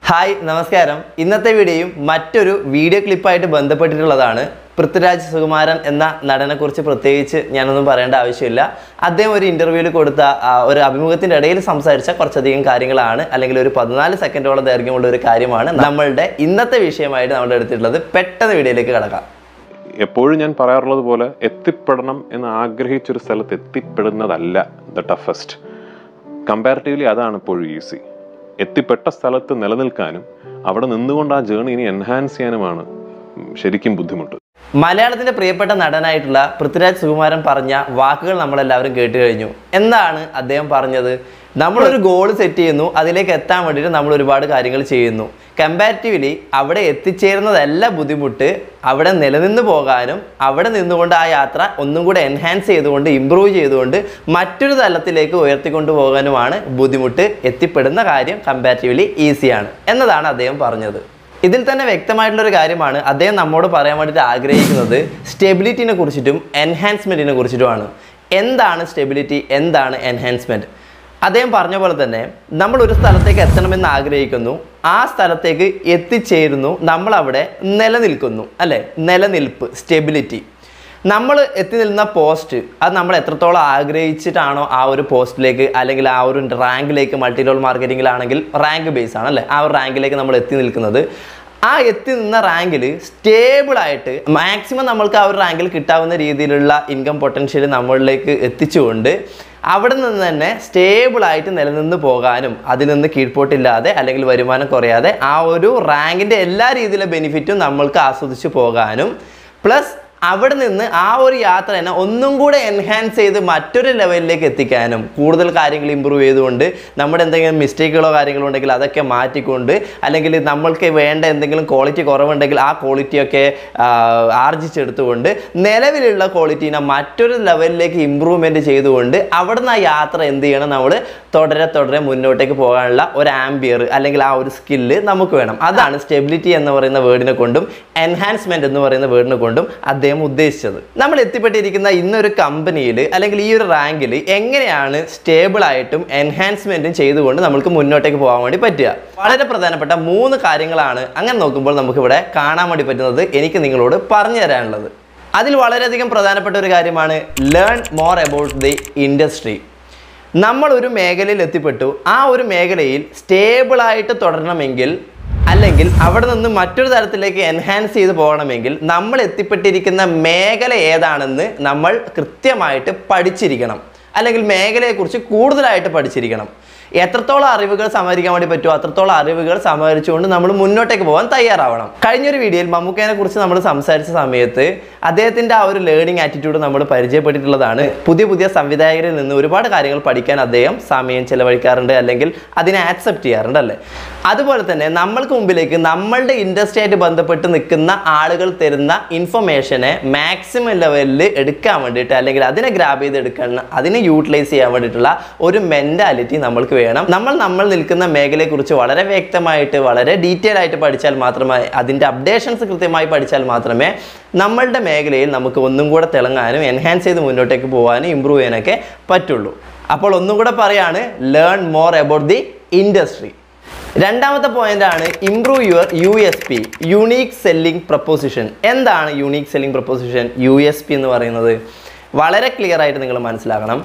hi നമസ്കാരം ഇന്നത്തെ വീഡിയോയും മറ്റൊരു വീഡിയോ ക്ലിപ്പായിട്ട് ബന്ധപ്പെട്ടിട്ടുള്ളതാണ് പൃഥ്വിരാജ് സുകുമാരൻ എന്ന നടനെക്കുറിച്ച് പ്രത്യേകിച്ച് ഞാനൊന്നും പറയേണ്ട ആവശ്യമില്ല അദ്ദേഹം ഒരു ഇൻ്റർവ്യൂവിൽ കൊടുത്ത ആ, ഒരു അഭിമുഖത്തിൻ്റെ ഇടയിൽ സംസാരിച്ച കുറച്ചധികം കാര്യങ്ങളാണ് അല്ലെങ്കിൽ ഒരു പതിനാല് സെക്കൻഡോളം ദൈർഘ്യമുള്ള ഒരു കാര്യമാണ് നമ്മളുടെ ഇന്നത്തെ വിഷയമായിട്ട് നമ്മൾ എടുത്തിട്ടുള്ളത് പെട്ടെന്ന് വീഡിയോയിലേക്ക് കടക്കാം എപ്പോഴും ഞാൻ പറയാറുള്ളത് പോലെ എത്തിപ്പെടണം എന്ന് ആഗ്രഹിച്ചൊരു സ്ഥലത്ത് എത്തിപ്പെടുന്നതല്ല ദ ടഫസ്റ്റ് കമ്പാരിറ്റീവ്ലി അതാണ് എപ്പോഴും ഈസി എത്തിപ്പെട്ട സ്ഥലത്ത് നിലനിൽക്കാനും അവിടെ നിന്നുകൊണ്ട് ആ ജേണി ഇനി എൻഹാൻസ് ചെയ്യാനുമാണ് ഉം, ശരിക്കും ബുദ്ധിമുട്ട് മലയാളത്തിന്റെ പ്രിയപ്പെട്ട നടനായിട്ടുള്ള പൃഥ്വിരാജ് സുകുമാരൻ പറഞ്ഞ വാക്കുകൾ നമ്മളെല്ലാവരും കേട്ട് കഴിഞ്ഞു എന്താണ് അദ്ദേഹം പറഞ്ഞത് നമ്മളൊരു ഗോൾ സെറ്റ് ചെയ്യുന്നു അതിലേക്ക് എത്താൻ വേണ്ടിയിട്ട് നമ്മൾ ഒരുപാട് കാര്യങ്ങൾ ചെയ്യുന്നു കമ്പാരിറ്റീവ്ലി അവിടെ എത്തിച്ചേരുന്നതല്ല ബുദ്ധിമുട്ട് അവിടെ നിലനിന്ന് പോകാനും അവിടെ നിന്നുകൊണ്ട് ആ യാത്ര ഒന്നും കൂടെ എൻഹാൻസ് ചെയ്തുകൊണ്ട് ഇമ്പ്രൂവ് ചെയ്തുകൊണ്ട് മറ്റൊരു തലത്തിലേക്ക് ഉയർത്തിക്കൊണ്ടു പോകാനുമാണ് ബുദ്ധിമുട്ട് എത്തിപ്പെടുന്ന കാര്യം കമ്പാരിറ്റീവ്ലി ഈസിയാണ് എന്നതാണ് അദ്ദേഹം പറഞ്ഞത് ഇതിൽ തന്നെ വ്യക്തമായിട്ടുള്ള ഒരു കാര്യമാണ് അദ്ദേഹം നമ്മോട് പറയാൻ വേണ്ടിയിട്ട് ആഗ്രഹിക്കുന്നത് സ്റ്റെബിലിറ്റിനെ കുറിച്ചിട്ടും എൻഹാൻസ്മെൻറ്റിനെ കുറിച്ചിട്ടുമാണ് എന്താണ് സ്റ്റെബിലിറ്റി എന്താണ് എൻഹാൻസ്മെൻറ്റ് അദ്ദേഹം പറഞ്ഞ പോലെ തന്നെ നമ്മൾ ഒരു സ്ഥലത്തേക്ക് എത്തണമെന്ന് ആഗ്രഹിക്കുന്നു ആ സ്ഥലത്തേക്ക് എത്തിച്ചേരുന്നു നമ്മൾ അവിടെ നിലനിൽക്കുന്നു അല്ലേ നിലനിൽപ്പ് സ്റ്റെബിലിറ്റി നമ്മൾ എത്തി നിൽക്കുന്ന പോസ്റ്റ് അത് നമ്മൾ എത്രത്തോളം ആഗ്രഹിച്ചിട്ടാണോ ആ ഒരു പോസ്റ്റിലേക്ക് അല്ലെങ്കിൽ ആ ഒരു റാങ്കിലേക്ക് മൾട്ടി ലെവൽ മാർക്കറ്റിങ്ങിലാണെങ്കിൽ റാങ്ക് ബേസ് ആണ് അല്ലേ ആ ഒരു റാങ്കിലേക്ക് നമ്മൾ എത്തി നിൽക്കുന്നത് ആ എത്തി നിന്ന റാങ്കിൽ സ്റ്റേബിൾ ആയിട്ട് മാക്സിമം നമ്മൾക്ക് ആ ഒരു റാങ്കിൽ കിട്ടാവുന്ന രീതിയിലുള്ള ഇൻകം പൊട്ടൻഷ്യൽ നമ്മളിലേക്ക് എത്തിച്ചുകൊണ്ട് അവിടെ നിന്ന് തന്നെ സ്റ്റേബിൾ ആയിട്ട് നിലനിന്ന് പോകാനും അതിൽ നിന്ന് കീഴ്പോട്ടില്ലാതെ അല്ലെങ്കിൽ വരുമാനം കുറയാതെ ആ ഒരു റാങ്കിൻ്റെ എല്ലാ രീതിയിലെ ബെനിഫിറ്റും നമ്മൾക്ക് ആസ്വദിച്ച് പോകാനും പ്ലസ് അവിടെ നിന്ന് ആ ഒരു യാത്ര തന്നെ ഒന്നും കൂടെ എൻഹാൻസ് ചെയ്ത് മറ്റൊരു ലെവലിലേക്ക് എത്തിക്കാനും കൂടുതൽ കാര്യങ്ങൾ ഇമ്പ്രൂവ് ചെയ്തുകൊണ്ട് നമ്മുടെ എന്തെങ്കിലും മിസ്റ്റേക്കുകളോ കാര്യങ്ങളോ ഉണ്ടെങ്കിൽ അതൊക്കെ മാറ്റിക്കൊണ്ട് അല്ലെങ്കിൽ നമ്മൾക്ക് വേണ്ട എന്തെങ്കിലും ക്വാളിറ്റി കുറവുണ്ടെങ്കിൽ ആ ക്വാളിറ്റിയൊക്കെ ആർജിച്ചെടുത്തുകൊണ്ട് നിലവിലുള്ള ക്വാളിറ്റീനെ മറ്റൊരു ലെവലിലേക്ക് ഇമ്പ്രൂവ്മെൻറ്റ് ചെയ്തുകൊണ്ട് അവിടുന്ന് ആ യാത്ര എന്ത് ചെയ്യണം നമ്മൾ തുടരെ തുടരെ മുന്നോട്ടേക്ക് പോകാനുള്ള ഒരു ആംബിയർ അല്ലെങ്കിൽ ആ ഒരു സ്കില്ല് നമുക്ക് വേണം അതാണ് സ്റ്റെബിലിറ്റി എന്ന് പറയുന്ന വേർഡിനെ കൊണ്ടും എൻഹാൻസ്മെന്റ് എന്ന് പറയുന്ന വേർഡിനെ കൊണ്ടും അദ്ദേഹം ഉദ്ദേശിച്ചത് നമ്മൾ എത്തിപ്പെട്ടിരിക്കുന്ന ഇന്നൊരു കമ്പനിയിൽ അല്ലെങ്കിൽ ഈ ഒരു റാങ്കിൽ എങ്ങനെയാണ് സ്റ്റേബിൾ ആയിട്ടും എൻഹാൻസ്മെന്റും ചെയ്തുകൊണ്ട് നമുക്ക് മുന്നോട്ടേക്ക് പോകാൻ വേണ്ടി പറ്റുക വളരെ പ്രധാനപ്പെട്ട മൂന്ന് കാര്യങ്ങളാണ് അങ്ങനെ നോക്കുമ്പോൾ നമുക്കിവിടെ കാണാൻ വേണ്ടി പറ്റുന്നത് എനിക്ക് നിങ്ങളോട് പറഞ്ഞു തരാനുള്ളത് അതിൽ വളരെയധികം പ്രധാനപ്പെട്ട ഒരു കാര്യമാണ് learn more about the industry നമ്മൾ ഒരു മേഖലയിൽ എത്തിപ്പെട്ടു ആ ഒരു മേഖലയിൽ സ്റ്റേബിളായിട്ട് തുടരണമെങ്കിൽ അല്ലെങ്കിൽ അവിടെ നിന്ന് മറ്റൊരു തരത്തിലേക്ക് എൻഹാൻസ് ചെയ്ത് പോകണമെങ്കിൽ നമ്മൾ എത്തിപ്പെട്ടിരിക്കുന്ന മേഖല ഏതാണെന്ന് നമ്മൾ കൃത്യമായിട്ട് പഠിച്ചിരിക്കണം അല്ലെങ്കിൽ മേഖലയെക്കുറിച്ച് കൂടുതലായിട്ട് പഠിച്ചിരിക്കണം എത്രത്തോളം അറിവുകൾ സമാഹരിക്കാൻ വേണ്ടി പറ്റുമോ അത്രത്തോളം അറിവുകൾ സമാഹരിച്ചുകൊണ്ട് നമ്മൾ മുന്നോട്ടേക്ക് പോകാൻ തയ്യാറാവണം കഴിഞ്ഞൊരു വീഡിയോയിൽ മമ്മൂക്കേനെ കുറിച്ച് നമ്മൾ സംസാരിച്ച സമയത്ത് അദ്ദേഹത്തിൻ്റെ ആ ഒരു ലേണിംഗ് ആറ്റിറ്റ്യൂഡ് നമ്മൾ പരിചയപ്പെട്ടിട്ടുള്ളതാണ് പുതിയ പുതിയ സംവിധായകരിൽ നിന്ന് ഒരുപാട് കാര്യങ്ങൾ പഠിക്കാൻ അദ്ദേഹം സമയം ചെലവഴിക്കാറുണ്ട് അല്ലെങ്കിൽ അതിനെ ആക്സെപ്റ്റ് ചെയ്യാറുണ്ട് അല്ലേ അതുപോലെ തന്നെ നമ്മൾക്ക് മുമ്പിലേക്ക് നമ്മളുടെ ഇൻഡസ്ട്രി ആയിട്ട് ബന്ധപ്പെട്ട് നിൽക്കുന്ന ആളുകൾ തരുന്ന ഇൻഫർമേഷനെ മാക്സിമം ലെവലിൽ എടുക്കാൻ വേണ്ടിയിട്ട് അല്ലെങ്കിൽ അതിനെ ഗ്രാബ് ചെയ്ത് എടുക്കാൻ അതിനെ യൂട്ടിലൈസ് ചെയ്യാൻ വേണ്ടിയിട്ടുള്ള ഒരു മെൻറ്റാലിറ്റി നമ്മൾക്ക് വേണം നമ്മൾ നമ്മൾ നിൽക്കുന്ന മേഖലയെക്കുറിച്ച് വളരെ വ്യക്തമായിട്ട് വളരെ ഡീറ്റെയിൽ ആയിട്ട് പഠിച്ചാൽ മാത്രമേ അതിൻ്റെ അപ്ഡേഷൻസ് കൃത്യമായി പഠിച്ചാൽ മാത്രമേ നമ്മളുടെ മേഖലയിൽ നമുക്ക് ഒന്നും കൂടെ തിളങ്ങാനും എൻഹാൻസ് ചെയ്ത് മുന്നോട്ടേക്ക് പോകാനും ഇമ്പ്രൂവ് ചെയ്യാനൊക്കെ പറ്റുള്ളൂ അപ്പോൾ ഒന്നും കൂടെ പറയാണ് learn more about the industry രണ്ടാമത്തെ പോയിന്റ് ആണ് improve your U S P unique selling proposition എന്താണ് unique selling proposition U S P എന്ന് പറയുന്നത് വളരെ ക്ലിയർ ആയിട്ട് നിങ്ങൾ മനസ്സിലാക്കണം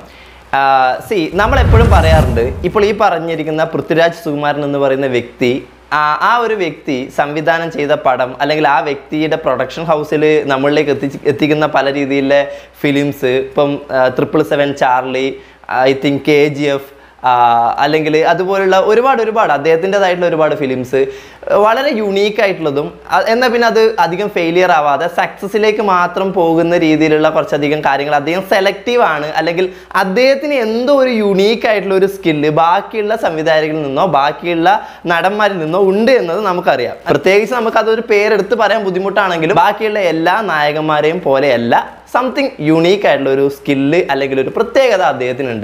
സി നമ്മളെപ്പോഴും പറയാറുണ്ട് ഇപ്പോൾ ഈ പറഞ്ഞിരിക്കുന്ന പൃഥ്വിരാജ് സുകുമാരൻ എന്ന് പറയുന്ന വ്യക്തി ആ ആ ഒരു വ്യക്തി സംവിധാനം ചെയ്ത പടം അല്ലെങ്കിൽ ആ വ്യക്തിയുടെ പ്രൊഡക്ഷൻ ഹൗസിൽ നമ്മളിലേക്ക് എത്തിച്ച് എത്തിക്കുന്ന പല രീതിയിലെ ഫിലിംസ് ഇപ്പം triple seven Charlie I think K G F അല്ലെങ്കിൽ അതുപോലുള്ള ഒരുപാട് ഒരുപാട് അദ്ദേഹത്തിൻ്റെതായിട്ടുള്ള ഒരുപാട് ഫിലിംസ് വളരെ യുണീക്ക് ആയിട്ടുള്ളതും അ- എന്നാൽ പിന്നെ അത് അധികം ഫെയിലിയർ ആവാതെ സക്സസ്സിലേക്ക് മാത്രം പോകുന്ന രീതിയിലുള്ള കുറച്ചധികം കാര്യങ്ങൾ അദ്ദേഹം സെലക്റ്റീവ് ആണ് അല്ലെങ്കിൽ അദ്ദേഹത്തിന് എന്തോ ഒരു യുണീക്ക് ആയിട്ടുള്ള ഒരു സ്കില്ല് ബാക്കിയുള്ള സംവിധായകരിൽ നിന്നോ ബാക്കിയുള്ള നടന്മാരിൽ നിന്നോ ഉണ്ട് എന്നത് നമുക്കറിയാം പ്രത്യേകിച്ച് നമുക്ക് അതൊരു പേരെടുത്ത് പറയാൻ ബുദ്ധിമുട്ടാണെങ്കിലും ബാക്കിയുള്ള എല്ലാ നായകന്മാരെയും പോലെയല്ല സംതിങ് യുണീക്ക് ആയിട്ടുള്ള ഒരു സ്കില്ല് അല്ലെങ്കിൽ ഒരു പ്രത്യേകത അദ്ദേഹത്തിനുണ്ട്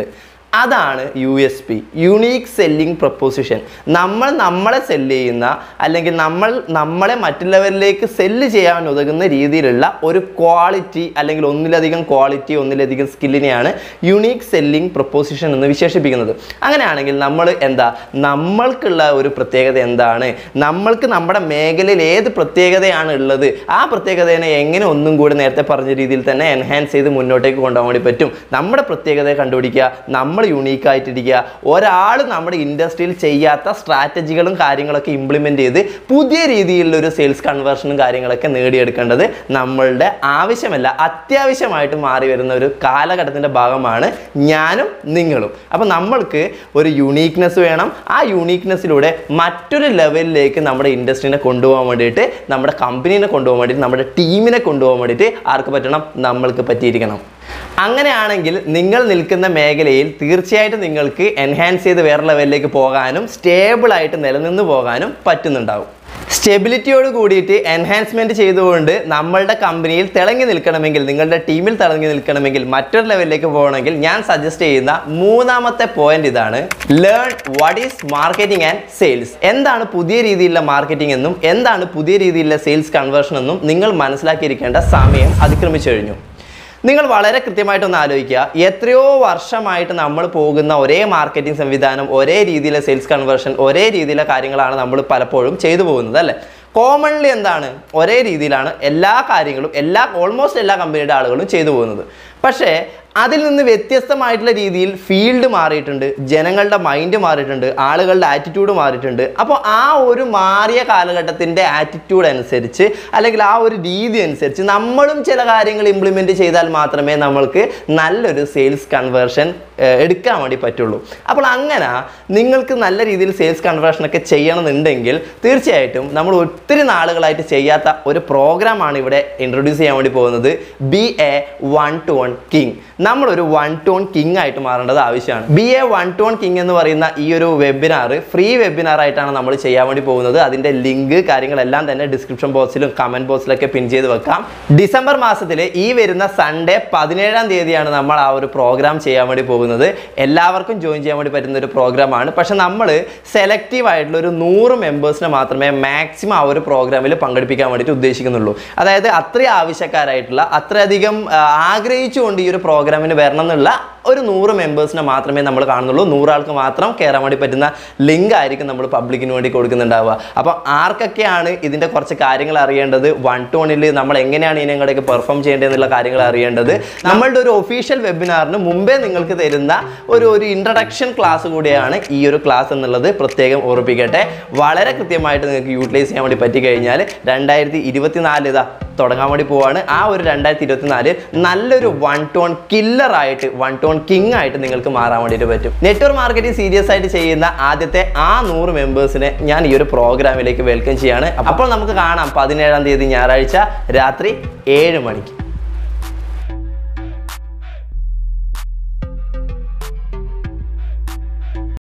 അതാണ് U S P unique selling proposition നമ്മൾ നമ്മളെ സെല്ല് ചെയ്യുന്ന അല്ലെങ്കിൽ നമ്മൾ നമ്മളെ മറ്റുള്ളവരിലേക്ക് സെല്ല് ചെയ്യാൻ ഉതകുന്ന രീതിയിലുള്ള ഒരു ക്വാളിറ്റി അല്ലെങ്കിൽ ഒന്നിലധികം ക്വാളിറ്റി ഒന്നിലധികം സ്കില്ലിനെയാണ് യുണീക്ക് സെല്ലിംഗ് പ്രൊപ്പോസിഷൻ എന്ന് വിശേഷിപ്പിക്കുന്നത് അങ്ങനെയാണെങ്കിൽ നമ്മൾ എന്താ നമ്മൾക്കുള്ള ഒരു പ്രത്യേകത എന്താണ് നമ്മൾക്ക് നമ്മുടെ മേഖലയിൽ ഏത് പ്രത്യേകതയാണ് ഉള്ളത് ആ പ്രത്യേകതയെ എങ്ങനെ ഒന്നും കൂടി നേരത്തെ പറഞ്ഞ രീതിയിൽ തന്നെ എൻഹാൻസ് ചെയ്ത് മുന്നോട്ടേക്ക് കൊണ്ടുപോകാൻ വേണ്ടി പറ്റും നമ്മുടെ പ്രത്യേകതയെ കണ്ടുപിടിക്കുക നമ്മൾ യൂണീക്ക് ആയിട്ടിരിക്കുക ഒരാൾ നമ്മുടെ ഇൻഡസ്ട്രിയിൽ ചെയ്യാത്ത സ്ട്രാറ്റജികളും കാര്യങ്ങളൊക്കെ ഇംപ്ലിമെൻ്റ് ചെയ്ത് പുതിയ രീതിയിലുള്ള ഒരു സെയിൽസ് കൺവേർഷനും കാര്യങ്ങളൊക്കെ നേടിയെടുക്കേണ്ടത് നമ്മളുടെ ആവശ്യമല്ല അത്യാവശ്യമായിട്ട് മാറി വരുന്ന ഒരു കാലഘട്ടത്തിൻ്റെ ഭാഗമാണ് ഞാനും നിങ്ങളും അപ്പം നമ്മൾക്ക് ഒരു യുണീക്നെസ് വേണം ആ യുണീക്നെസ്സിലൂടെ മറ്റൊരു ലെവലിലേക്ക് നമ്മുടെ ഇൻഡസ്ട്രീനെ കൊണ്ടുപോകാൻ വേണ്ടിയിട്ട് നമ്മുടെ കമ്പനീനെ കൊണ്ടുപോകാൻ വേണ്ടിയിട്ട് നമ്മുടെ ടീമിനെ കൊണ്ടുപോകാൻ വേണ്ടിയിട്ട് ആർക്ക് പറ്റണം നമ്മൾക്ക് പറ്റിയിരിക്കണം അങ്ങനെയാണെങ്കിൽ നിങ്ങൾ നിൽക്കുന്ന മേഖലയിൽ തീർച്ചയായിട്ടും നിങ്ങൾക്ക് എൻഹാൻസ് ചെയ്ത് വേറെ ലെവലിലേക്ക് പോകാനും സ്റ്റേബിളായിട്ട് നിലനിന്ന് പോകാനും പറ്റുന്നുണ്ടാവും സ്റ്റെബിലിറ്റിയോട് കൂടിയിട്ട് എൻഹാൻസ്മെന്റ് ചെയ്തുകൊണ്ട് നമ്മളുടെ കമ്പനിയിൽ തിളങ്ങി നിൽക്കണമെങ്കിൽ നിങ്ങളുടെ ടീമിൽ തിളങ്ങി നിൽക്കണമെങ്കിൽ മറ്റൊരു ലെവലിലേക്ക് പോകണമെങ്കിൽ ഞാൻ സജസ്റ്റ് ചെയ്യുന്ന മൂന്നാമത്തെ പോയിന്റ് ഇതാണ് learn what is marketing and sales എന്താണ് പുതിയ രീതിയിലുള്ള മാർക്കറ്റിംഗ് എന്നും എന്താണ് പുതിയ രീതിയിലുള്ള സെയിൽസ് കൺവേർഷൻ എന്നും നിങ്ങൾ മനസ്സിലാക്കിയിരിക്കേണ്ട സമയം അതിക്രമിച്ചു കഴിഞ്ഞു നിങ്ങൾ വളരെ കൃത്യമായിട്ടൊന്ന് ആലോചിക്കുക എത്രയോ വർഷമായിട്ട് നമ്മൾ പോകുന്ന ഒരേ മാർക്കറ്റിംഗ് സംവിധാനം ഒരേ രീതിയിലെ സെയിൽസ് കൺവേർഷൻ ഒരേ രീതിയിലെ കാര്യങ്ങളാണ് നമ്മൾ പലപ്പോഴും ചെയ്തു പോകുന്നത് അല്ലേ കോമൺലി എന്താണ് ഒരേ രീതിയിലാണ് എല്ലാ കാര്യങ്ങളും എല്ലാ ഓൾമോസ്റ്റ് എല്ലാ കമ്പനിയുടെ ആളുകളും ചെയ്തു പോകുന്നത് പക്ഷേ അതിൽ നിന്ന് വ്യത്യസ്തമായിട്ടുള്ള രീതിയിൽ ഫീൽഡ് മാറിയിട്ടുണ്ട് ജനങ്ങളുടെ മൈൻഡ് മാറിയിട്ടുണ്ട് ആളുകളുടെ ആറ്റിറ്റ്യൂഡ് മാറിയിട്ടുണ്ട് അപ്പോൾ ആ ഒരു മാറിയ കാലഘട്ടത്തിൻ്റെ ആറ്റിറ്റ്യൂഡ് അനുസരിച്ച് അല്ലെങ്കിൽ ആ ഒരു രീതി അനുസരിച്ച് നമ്മളും ചില കാര്യങ്ങൾ ഇംപ്ലിമെൻറ്റ് ചെയ്താൽ മാത്രമേ നമ്മൾക്ക് നല്ലൊരു സെയിൽസ് കൺവേർഷൻ എടുക്കാൻ വേണ്ടി പറ്റുള്ളൂ അപ്പോൾ അങ്ങനെ നിങ്ങൾക്ക് നല്ല രീതിയിൽ സെയിൽസ് കൺവേർഷൻ ഒക്കെ ചെയ്യണമെന്നുണ്ടെങ്കിൽ തീർച്ചയായിട്ടും നമ്മൾ ഒത്തിരി നാളുകളായിട്ട് ചെയ്യാത്ത ഒരു പ്രോഗ്രാമാണ് ഇവിടെ ഇൻട്രൊഡ്യൂസ് ചെയ്യാൻ വേണ്ടി പോകുന്നത് B A one two one king നമ്മളൊരു വൺ ടു വൺ കിങ് ആയിട്ട് മാറേണ്ടത് ആവശ്യമാണ് B A one two one king എന്ന് പറയുന്ന ഈ ഒരു വെബിനാർ ഫ്രീ വെബിനാർ ആയിട്ടാണ് നമ്മൾ ചെയ്യാൻ വേണ്ടി പോകുന്നത് അതിൻ്റെ ലിങ്ക് കാര്യങ്ങളെല്ലാം തന്നെ ഡിസ്ക്രിപ്ഷൻ ബോക്സിലും കമൻറ്റ് ബോക്സിലൊക്കെ പിൻ ചെയ്ത് വെക്കാം ഡിസംബർ മാസത്തിൽ ഈ വരുന്ന സൺഡേ പതിനേഴാം തീയതിയാണ് നമ്മൾ ആ ഒരു പ്രോഗ്രാം ചെയ്യാൻ വേണ്ടി പോകുന്നത് എല്ലാവർക്കും ജോയിൻ ചെയ്യാൻ വേണ്ടി പറ്റുന്ന ഒരു പ്രോഗ്രാമാണ് പക്ഷെ നമ്മൾ സെലക്റ്റീവ് ആയിട്ടുള്ള ഒരു നൂറ് മെമ്പേഴ്സിനെ മാത്രമേ മാക്സിമം ആ ഒരു പ്രോഗ്രാമിൽ പങ്കെടുപ്പിക്കാൻ വേണ്ടിയിട്ട് ഉദ്ദേശിക്കുന്നുള്ളൂ അതായത് അത്രയും ആവശ്യക്കാരായിട്ടുള്ള അത്രയധികം ആ, ആഗ്രഹിച്ചുകൊണ്ട് ഈ ഒരു പ്രോഗ്രാമിന് വരണം എന്നുള്ള ഒരു നൂറ് മെമ്പേഴ്സിനെ മാത്രമേ നമ്മൾ കാണുന്നുള്ളൂ നൂറാൾക്ക് മാത്രം കയറാൻ വേണ്ടി പറ്റുന്ന ലിങ്ക് ആയിരിക്കും നമ്മൾ പബ്ലിക്കിന് വേണ്ടി കൊടുക്കുന്നുണ്ടാവുക അപ്പോൾ ആർക്കൊക്കെയാണ് ഇതിൻ്റെ കുറച്ച് കാര്യങ്ങൾ അറിയേണ്ടത് വൺ ടു വണിൽ നമ്മൾ എങ്ങനെയാണ് ഇനങ്ങളൊക്കെ പെർഫോം ചെയ്യേണ്ടതെന്നുള്ള കാര്യങ്ങൾ അറിയേണ്ടത് നമ്മളുടെ ഒരു ഒഫീഷ്യൽ വെബിനാറിന് മുമ്പേ നിങ്ങൾക്ക് തരുന്ന ഒരു ഒരു ഇൻട്രഡക്ഷൻ ക്ലാസ് കൂടിയാണ് ഈ ഒരു ക്ലാസ് എന്നുള്ളത് പ്രത്യേകം ഓർപ്പിക്കട്ടെ വളരെ കൃത്യമായിട്ട് നിങ്ങൾക്ക് യൂട്ടിലൈസ് ചെയ്യാൻ വേണ്ടി പറ്റി കഴിഞ്ഞാൽ രണ്ടായിരത്തി ഇരുപത്തിനാല് ഇതാ തുടങ്ങാൻ വേണ്ടി പോവാണ് ആ ഒരു രണ്ടായിരത്തി ഇരുപത്തിനാല് നല്ലൊരു വൺ ടോൺ കില്ലർ ആയിട്ട് വൺ ടോൺ കിങ് ആയിട്ട് നിങ്ങൾക്ക് മാറാൻ വേണ്ടിയിട്ട് പറ്റും നെറ്റ്വർക്ക് മാർക്കറ്റിംഗ് സീരിയസ് ആയിട്ട് ചെയ്യുന്ന ആദ്യത്തെ ആ നൂറ് മെമ്പേഴ്സിനെ ഞാൻ ഈ ഒരു പ്രോഗ്രാമിലേക്ക് വെൽക്കം ചെയ്യാണ് അപ്പോൾ നമുക്ക് കാണാം പതിനേഴാം തീയതി ഞായറാഴ്ച രാത്രി ഏഴ് മണിക്ക്